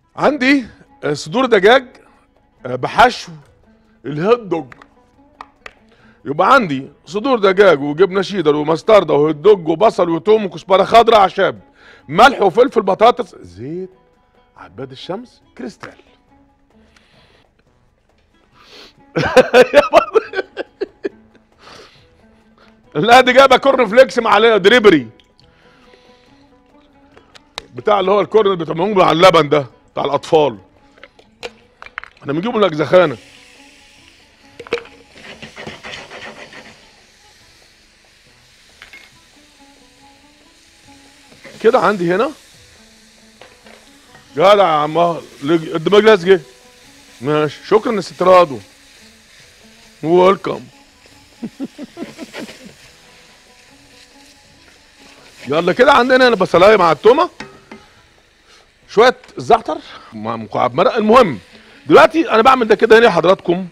عندي آه، صدور دجاج آه، بحشو الهوت دوج يبقى عندي صدور دجاج وجبنه شيدر ومستردة وهوت دوج وبصل وتوم وكزبره خضراء اعشاب ملح وفلفل بطاطس زيت عباد الشمس كريستال لا دي جايبه كورن فليكس مع دريبري بتاع اللي هو الكورن اللي بيتعملوه مع اللبن ده بتاع الاطفال احنا بنجيبه من الاجزخانه كده عندي هنا جدع يا عم الدماغ جاهز جه ماشي شكرا يا ست رادو ويلكم يلا كده عندنا هنا بصلايه مع التومه شويه زعتر مع مكعب مرق المهم دلوقتي انا بعمل ده كده هنا حضراتكم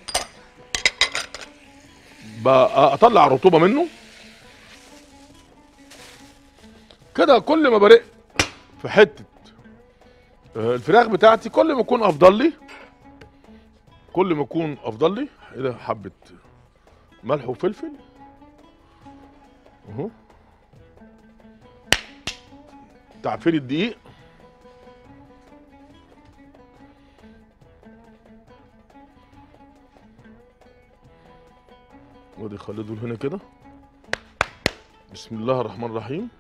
اطلع الرطوبه منه كده كل ما برق في حته آه، الفراخ بتاعتي كل ما يكون افضل لي كل ما يكون افضل لي كده حبه ملح وفلفل اهو تعفير الدقيق وادي خلي دول هنا كده بسم الله الرحمن الرحيم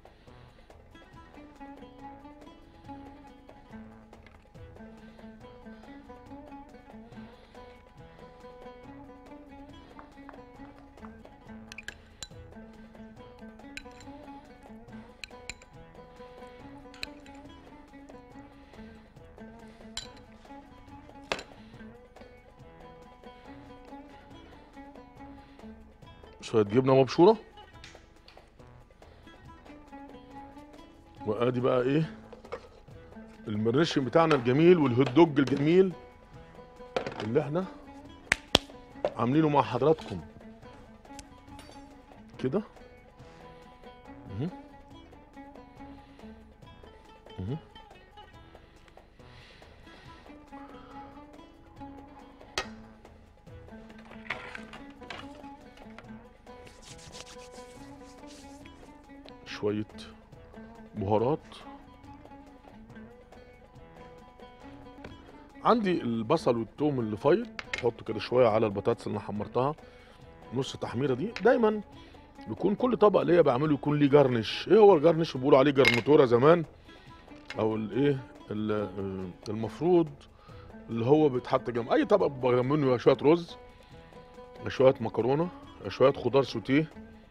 شويه جبنه مبشوره وادي بقى ايه المرشم بتاعنا الجميل والهوت دوج الجميل اللي احنا عاملينه مع حضراتكم كده مهم. مهم. شوية بهارات عندي البصل والثوم اللي فايض احط كده شويه على البطاطس اللي انا حمرتها نص تحميره دي دايما بيكون كل طبق ليا بعمله يكون ليه جرنش ايه هو الجرنش بيقولوا عليه جرنتوره زمان او الايه ال- المفروض اللي هو بيتحط جنب اي طبق بيبقى جنبه شويه رز شويه مكرونه شويه خضار سوتيه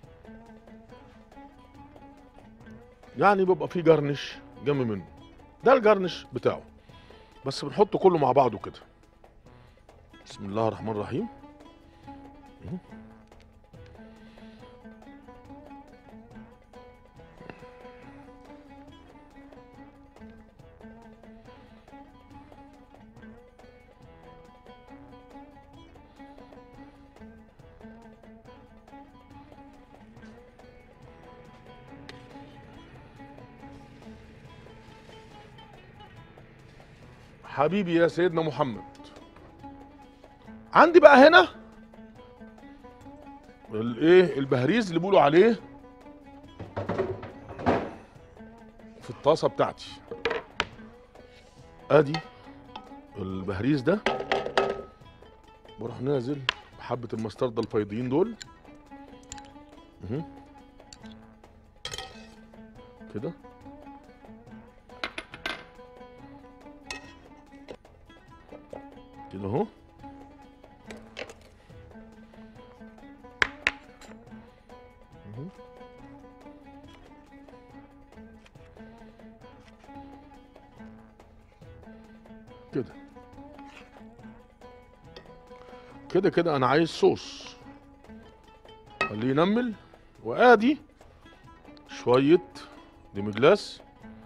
يعني بيبقى فيه جرنش جنب منه ده الجرنش بتاعه بس بنحطه كله مع بعضه كده بسم الله الرحمن الرحيم مم. حبيبي يا سيدنا محمد عندي بقى هنا الايه البهريز اللي بيقولوا عليه في الطاسه بتاعتي ادي البهريز ده بروح نازل بحبه المستردة الفيضيين دول مهم. كده كده اهو اهو. كده كده كده انا عايز صوص خليه ينمل وادي شويه ديمجلاس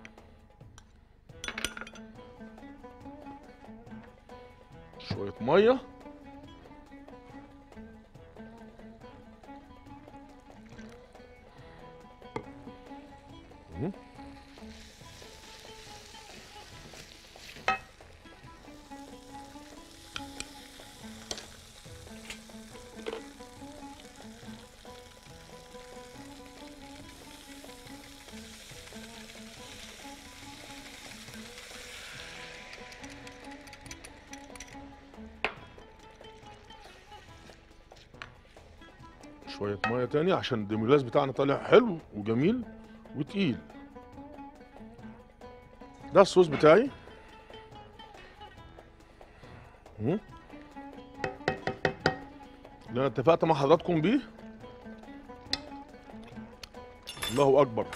شويه ميه مهم. شويه ميه تاني عشان الديميلاس بتاعنا طالع حلو وجميل وتقيل ده الصوص بتاعي مم. اللي انا اتفقت مع حضراتكم بيه الله اكبر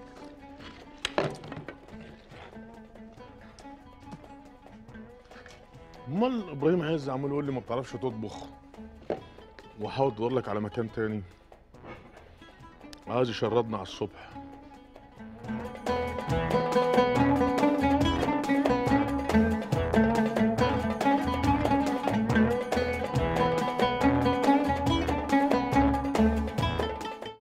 امال ابراهيم عز عمال يقول لي ما بتعرفش تطبخ وحاول تدور لك على مكان تاني عايز يشردنا على الصبح